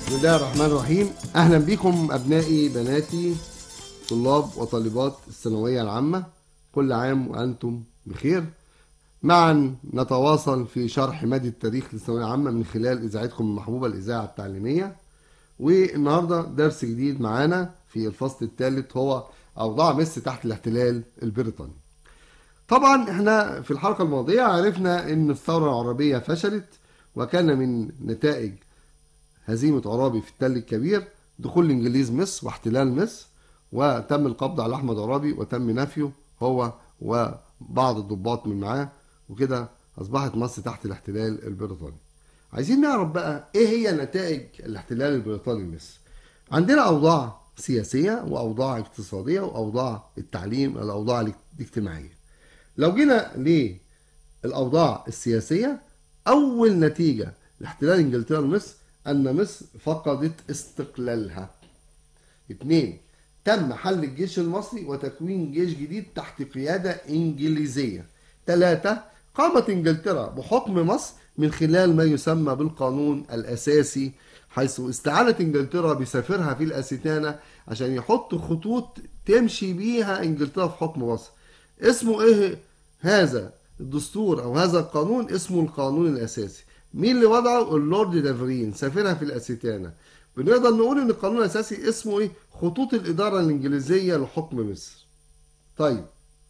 بسم الله الرحمن الرحيم اهلا بكم ابنائي بناتي طلاب وطالبات الثانويه العامه كل عام وانتم بخير معا نتواصل في شرح مادة التاريخ للثانويه العامه من خلال اذاعتكم المحبوبه الاذاعه التعليميه والنهارده درس جديد معانا في الفصل الثالث هو اوضاع مصر تحت الاحتلال البريطاني طبعا احنا في الحلقه الماضيه عرفنا ان الثوره العربيه فشلت وكان من نتائج هزيمة عرابي في التل الكبير دخول الإنجليز مصر واحتلال مصر وتم القبض على أحمد عرابي وتم نفيه هو وبعض الضباط من معاه وكده أصبحت مصر تحت الاحتلال البريطاني عايزين نعرف بقى إيه هي نتائج الاحتلال البريطاني لمصر عندنا أوضاع سياسية وأوضاع اقتصادية وأوضاع التعليم الأوضاع الاجتماعية لو جينا للأوضاع السياسية أول نتيجة لاحتلال إنجلترا لمصر أن مصر فقدت استقلالها. اثنين تم حل الجيش المصري وتكوين جيش جديد تحت قيادة إنجليزية. ثلاثة قامت إنجلترا بحكم مصر من خلال ما يسمى بالقانون الأساسي حيث استعانت إنجلترا بسفيرها في الأستانة عشان يحط خطوط تمشي بيها إنجلترا في حكم مصر. اسمه إيه هذا الدستور أو هذا القانون اسمه القانون الأساسي. مين اللي وضعه اللورد دافرين سفيرها في الأستانة بنقدر نقول ان القانون الاساسي اسمه ايه خطوط الاداره الانجليزيه لحكم مصر طيب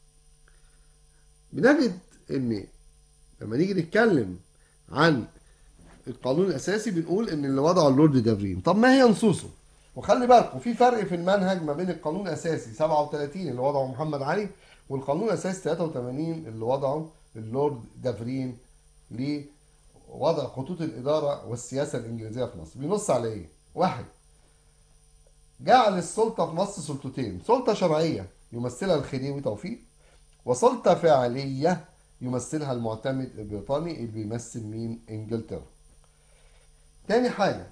بنجد ان لما نيجي نتكلم عن القانون الاساسي بنقول ان اللي وضعه اللورد دافرين طب ما هي نصوصه وخلي بالكم في فرق في المنهج ما بين القانون الاساسي 37 اللي وضعه محمد علي والقانون الاساسي 83 اللي وضعه اللورد دافرين ليه وضع خطوط الإدارة والسياسة الإنجليزية في مصر بينص على إيه؟ واحد جعل السلطة في مصر سلطتين سلطة شرعية يمثلها الخديوي توفيق وسلطة فعلية يمثلها المعتمد البريطاني اللي بيمثل مين؟ إنجلترا تاني حاجة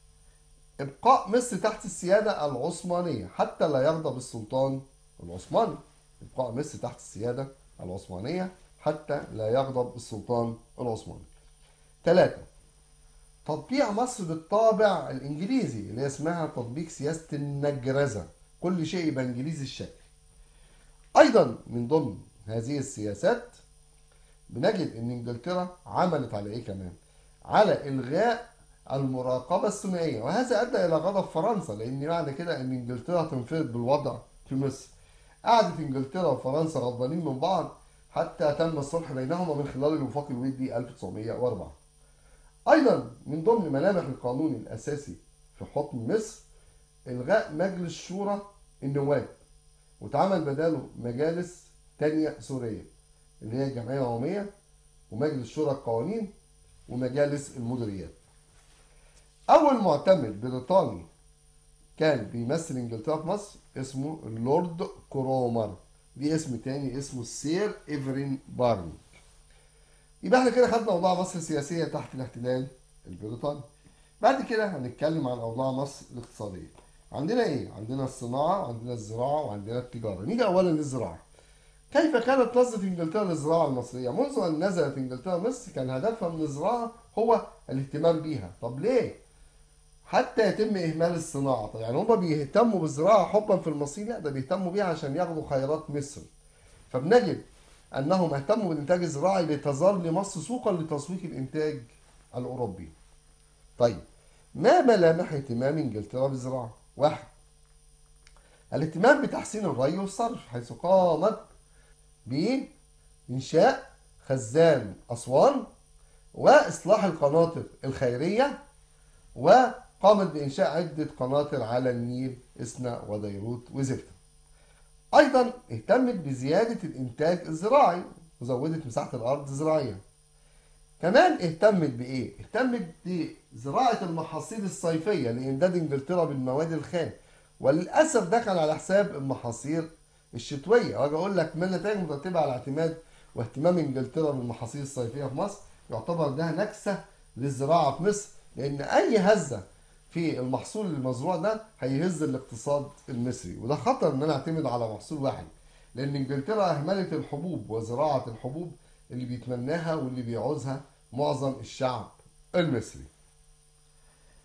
إبقاء مصر تحت السيادة العثمانية حتى لا يغضب السلطان العثماني إبقاء مصر تحت السيادة العثمانية حتى لا يغضب السلطان العثماني ثلاثة تطبيع مصر بالطابع الإنجليزي اللي اسمها تطبيق سياسة النجرزة كل شيء يبقى إنجليزي الشكل أيضا من ضمن هذه السياسات بنجد إن إنجلترا عملت على إيه كمان؟ على إلغاء المراقبة الثنائية وهذا أدى إلى غضب فرنسا لأن معنى كده إن إنجلترا تنفرد بالوضع في مصر قعدت إنجلترا وفرنسا غضبانين من بعض حتى تم الصلح بينهما من خلال الوفاق الودي 1904 أيضا من ضمن ملامح القانون الأساسي في حكم مصر إلغاء مجلس شورى النواب واتعمل بداله مجالس تانية سورية اللي هي الجمعية العمومية ومجلس شورى القوانين ومجالس المديريات أول معتمد بريطاني كان بيمثل إنجلترا في مصر اسمه اللورد كرومر دي اسم تاني اسمه السير إيفرين بارني يبقى احنا كده خدنا اوضاع مصر السياسيه تحت الاحتلال البريطاني بعد كده هنتكلم عن اوضاع مصر الاقتصاديه عندنا ايه عندنا الصناعه وعندنا الزراعه وعندنا التجاره نيجي اولا للزراعه كيف كانت نظره انجلترا للزراعه المصريه منذ ان نزلت انجلترا مصر كان هدفها من الزراعه هو الاهتمام بيها طب ليه حتى يتم اهمال الصناعه طب يعني هم بيهتموا بالزراعه حبا في المصريين لا ده بيهتموا بيها عشان ياخدوا خيرات مصر فبنجد انهم اهتموا بالانتاج الزراعي لتظل مصر سوقا لتسويق الانتاج الاوروبي. طيب ما ملامح اهتمام انجلترا بالزراعه؟ واحد الاهتمام بتحسين الري والصرف حيث قامت بإنشاء خزان أسوان وإصلاح القناطر الخيرية وقامت بإنشاء عدة قناطر على النيل إسنا وديروت وزفت أيضا اهتمت بزيادة الإنتاج الزراعي وزودت مساحة الأرض الزراعية. كمان اهتمت بإيه؟ اهتمت بزراعة المحاصيل الصيفية لإمداد إنجلترا بالمواد الخام وللأسف ده كان على حساب المحاصيل الشتوية وأجي أقول لك ما النتائج المترتبة على اعتماد واهتمام إنجلترا بالمحاصيل الصيفية في مصر يعتبر ده نكسة للزراعة في مصر لأن أي هزة في المحصول المزروع ده هيهز الاقتصاد المصري وده خطر ان انا اعتمد على محصول واحد لان انجلترا اهملت الحبوب وزراعه الحبوب اللي بيتمناها واللي بيعوزها معظم الشعب المصري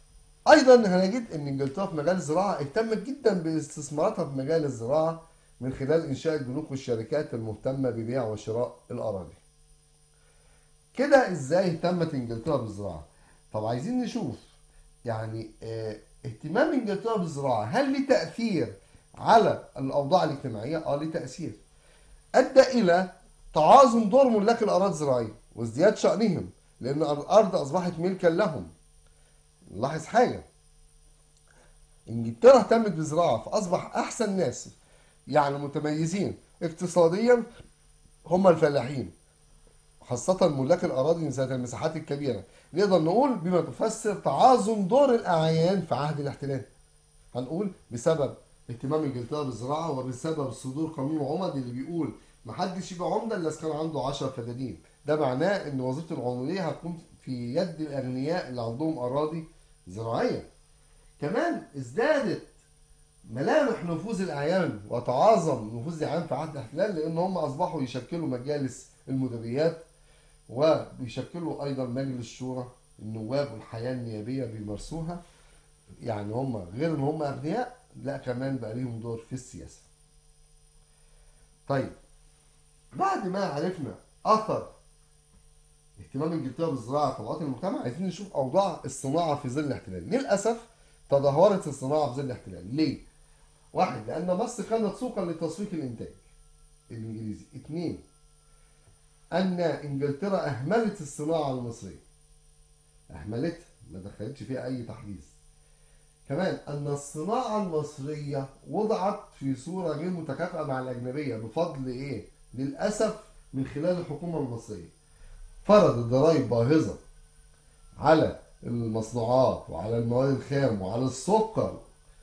ايضا هنجد ان انجلترا في مجال الزراعه اهتمت جدا باستثماراتها في مجال الزراعه من خلال انشاء البنوك والشركات المهتمه ببيع وشراء الاراضي كده ازاي اهتمت انجلترا بالزراعه طب عايزين نشوف يعني اه اهتمام انجلترا بالزراعه هل ليه تاثير على الاوضاع الاجتماعيه اه ليه تاثير ادى الى تعاظم دور ملاك الاراضي الزراعيه وازدياد شانهم لان الارض اصبحت ملكا لهم نلاحظ حاجه انجلترا اهتمت بالزراعه فاصبح احسن ناس يعني متميزين اقتصاديا هم الفلاحين خاصة ملاك الأراضي ذات المساحات الكبيرة نقدر نقول بما تفسر تعاظم دور الأعيان في عهد الاحتلال هنقول بسبب اهتمام انجلترا بالزراعة وبسبب صدور قانون العمد اللي بيقول محدش يبقى عمدة إلا إذا كان عنده 10 فدادين ده معناه إن وظيفة العمودية هتكون في يد الأغنياء اللي عندهم أراضي زراعية كمان ازدادت ملامح نفوذ الأعيان وتعاظم نفوذ الأعيان في عهد الاحتلال لأن هم أصبحوا يشكلوا مجالس المديريات وبيشكلوا أيضا مجلس الشورى النواب والحياة النيابية بيمارسوها يعني هم غير إن هم أغنياء لا كمان بقى ليهم دور في السياسة. طيب بعد ما عرفنا أثر اهتمام انجلترا بالزراعه في طبقات المجتمع عايزين نشوف اوضاع الصناعه في ظل الاحتلال للاسف تدهورت الصناعه في ظل الاحتلال ليه واحد لان مصر كانت سوقا لتسويق الانتاج الانجليزي اثنين ان انجلترا اهملت الصناعه المصريه اهملتها ما دخلتش فيها اي تحديث كمان ان الصناعه المصريه وضعت في صوره غير متكافئه مع الاجنبيه بفضل ايه للاسف من خلال الحكومه المصريه فرض ضرائب باهظة على المصنوعات وعلى المواد الخام وعلى السكر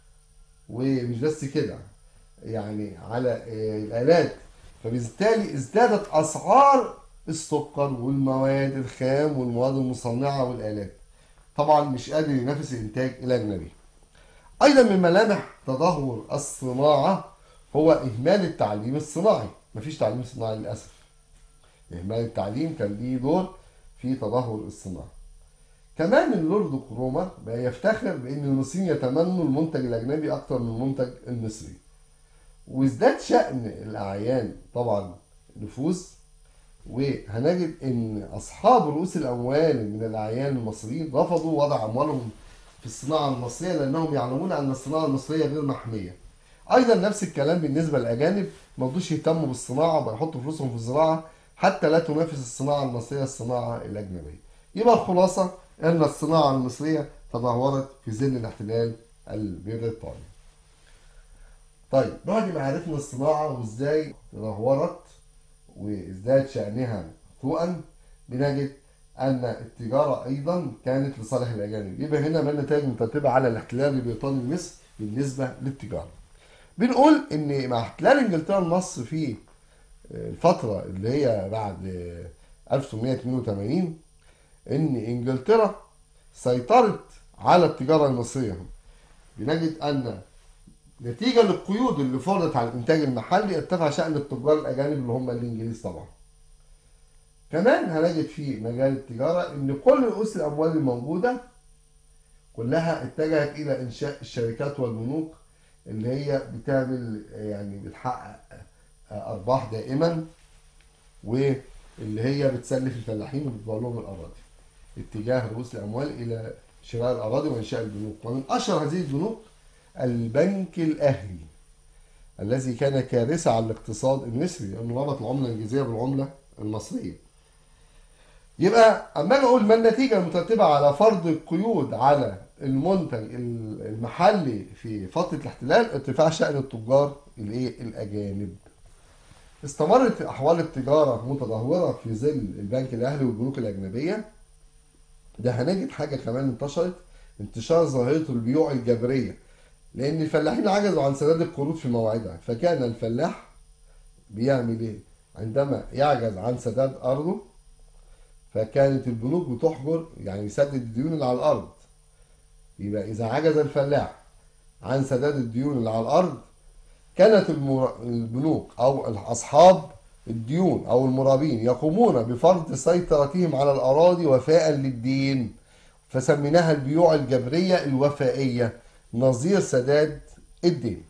ومش بس كده يعني على الآلات فبالتالي ازدادت أسعار السكر والمواد الخام والمواد المصنعة والآلات طبعا مش قادر ينافس الإنتاج الأجنبي أيضا من ملامح تدهور الصناعة هو إهمال التعليم الصناعي مفيش تعليم صناعي للأسف إهمال التعليم كان ليه دور في تدهور الصناعة. كمان اللورد كرومر بقى يفتخر بأن المصريين يتمنوا المنتج الأجنبي أكتر من المنتج المصري. وازداد شأن الأعيان طبعا نفوذ وهنجد أن أصحاب رؤوس الأموال من الأعيان المصريين رفضوا وضع أموالهم في الصناعة المصرية لأنهم يعلمون أن الصناعة المصرية غير محمية. أيضا نفس الكلام بالنسبة للأجانب ما رضوش يهتموا بالصناعة ويحطوا فلوسهم في الزراعة حتى لا تنافس الصناعة المصرية الصناعة الأجنبية. يبقى الخلاصة أن الصناعة المصرية تدهورت في ظل الاحتلال البريطاني. طيب بعد ما عرفنا الصناعة وإزاي تدهورت وازداد شأنها سوءا بنجد أن التجارة أيضا كانت لصالح الأجانب. يبقى هنا ما النتائج المترتبة على الاحتلال البريطاني لمصر بالنسبة للتجارة. بنقول إن مع احتلال إنجلترا لمصر في الفترة اللي هي بعد 1882 إن إنجلترا سيطرت على التجارة المصرية بنجد أن نتيجة للقيود اللي فرضت على الإنتاج المحلي ارتفع شأن التجار الأجانب اللي هم الإنجليز طبعا. كمان هنجد في مجال التجارة إن كل رؤوس الأموال الموجودة كلها اتجهت إلى إنشاء الشركات والبنوك اللي هي بتعمل يعني بتحقق ارباح دائما واللي هي بتسلف الفلاحين وبتبيع لهم الاراضي اتجاه رؤوس الاموال الى شراء الاراضي وانشاء البنوك ومن اشهر هذه البنوك البنك الاهلي الذي كان كارثه على الاقتصاد المصري لانه ربط العمله الانجليزيه بالعمله المصريه يبقى اما اجي اقول ما النتيجه المترتبه على فرض القيود على المنتج المحلي في فتره الاحتلال ارتفاع شان التجار الايه الاجانب استمرت احوال التجاره متدهوره في ظل البنك الاهلي والبنوك الاجنبيه ده هنجد حاجه كمان انتشرت انتشار ظاهره البيوع الجبريه لان الفلاحين عجزوا عن سداد القروض في موعدها فكان الفلاح بيعمل ايه عندما يعجز عن سداد ارضه فكانت البنوك بتحجر يعني يسدد الديون اللي على الارض يبقى اذا عجز الفلاح عن سداد الديون اللي على الارض كانت البنوك او اصحاب الديون او المرابين يقومون بفرض سيطرتهم على الاراضي وفاء للدين فسميناها البيوع الجبرية الوفائية نظير سداد الدين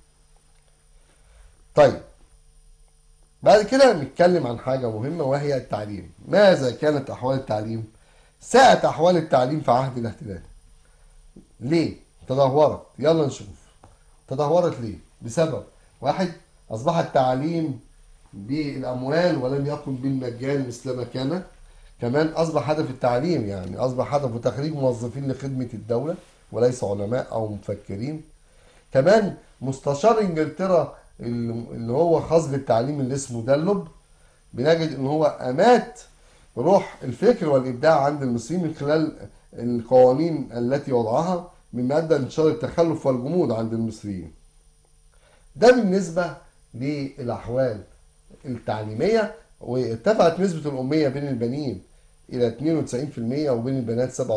طيب بعد كده نتكلم عن حاجة مهمة وهي التعليم ماذا كانت أحوال التعليم؟ ساءت أحوال التعليم في عهد الاحتلال ليه؟ تدهورت يلا نشوف تدهورت ليه؟ بسبب واحد أصبح التعليم بالأموال ولم يكن بالمجان مثل ما كان كمان أصبح هدف التعليم يعني أصبح هدفه تخريج موظفين لخدمة الدولة وليس علماء أو مفكرين كمان مستشار انجلترا اللي هو خاص بالتعليم اللي اسمه دلب بنجد ان هو امات روح الفكر والابداع عند المصريين من خلال القوانين التي وضعها مما ادى لانتشار التخلف والجمود عند المصريين. ده بالنسبه للاحوال التعليميه وارتفعت نسبه الاميه بين البنين الى 92% وبين البنات 97%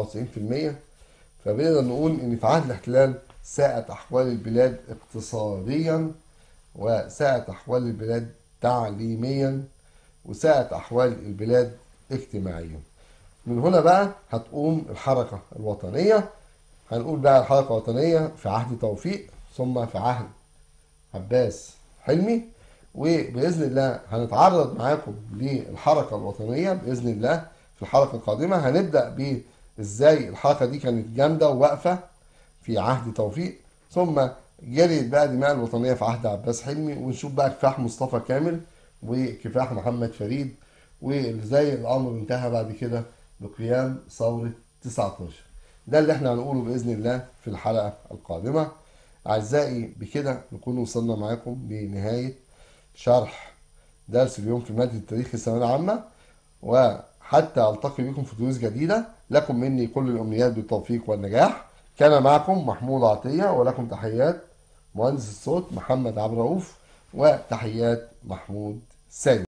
فبنقدر نقول ان في عهد الاحتلال ساءت احوال البلاد اقتصاديا وساءت أحوال البلاد تعليميا وساءت أحوال البلاد اجتماعيا من هنا بقى هتقوم الحركة الوطنية هنقول بقى الحركة الوطنية في عهد توفيق ثم في عهد عباس حلمي وبإذن الله هنتعرض معاكم للحركة الوطنية بإذن الله في الحلقة القادمة هنبدأ بإزاي الحركة دي كانت جامدة وواقفة في عهد توفيق ثم جريت بقى دماء الوطنية في عهد عباس حلمي ونشوف بقى كفاح مصطفى كامل وكفاح محمد فريد وازاي الامر انتهى بعد كده بقيام ثورة 19 ده اللي احنا هنقوله بإذن الله في الحلقة القادمة أعزائي بكده نكون وصلنا معاكم لنهاية شرح درس اليوم في مادة التاريخ الثانوية العامة وحتى ألتقي بكم في دروس جديدة لكم مني كل الأمنيات بالتوفيق والنجاح كان معكم محمود عطية ولكم تحيات مهندس الصوت محمد عبد الرؤوف وتحيات محمود سالم